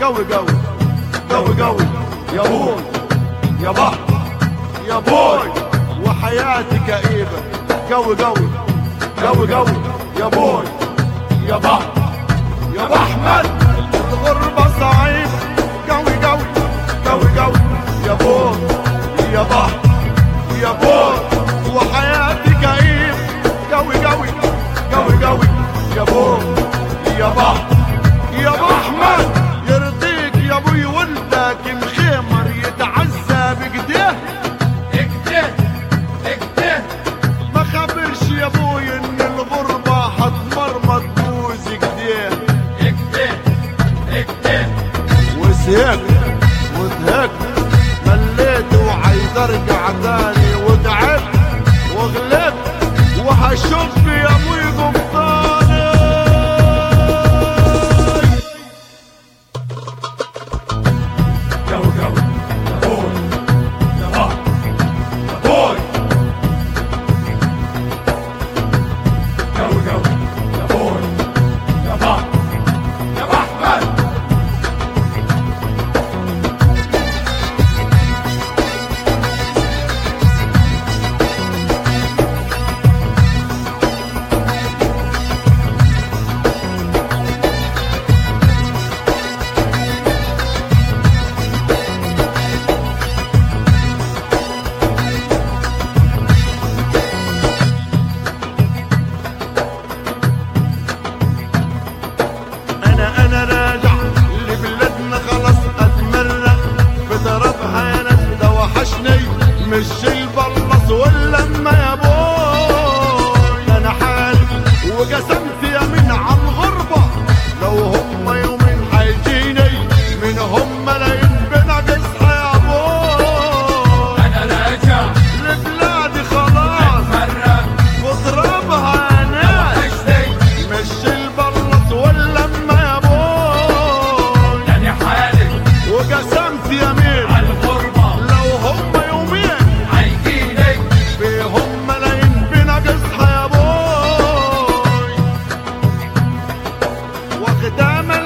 قوي قوي قوي قوي يا بوي يا بحر يا بوي وحياتي كئيبة قوي قوي قوي قوي يا بوي يا بحر يا ابو احمد الغربة صعيبة قوي قوي قوي قوي يا بوي يا بحر يا بوي وحياتي كئيبة قوي قوي قوي قوي يا بوي يا بحر يا ابو احمد يرضيك يا ابوي ولدك مخيمر يتعزى بقديه اكده اكده ما خبرش يا ابوي ان الغربة هتمرمط بوز كديه اكده اكده وزهقت وزهقت مليت وعايز ارجع تاني وتعبت وغلبت وهشوف يا ابوي قبطاني جو جو يا بوي يا بحر يا بوي جو جو يا بوي يا بحر يا بحمد انا انا راجع لبلادنا خلاص اتمرق بضربها يا ناس ده وحشني مش البلص واللمه يا بوي انا حالف وقسمت يمين على الغربه لو هم يومين هيجيني من هم لاقيين بنقصها يا بوي انا راجع لبلادي خلاص مرة واضربها يا ناس وحشتي مش البلص واللمه يا بوي يعني حالك وقسمت يمين على الغربة لو هم يومين عيديني بهم ملايين بنقصها يا بوي واخدها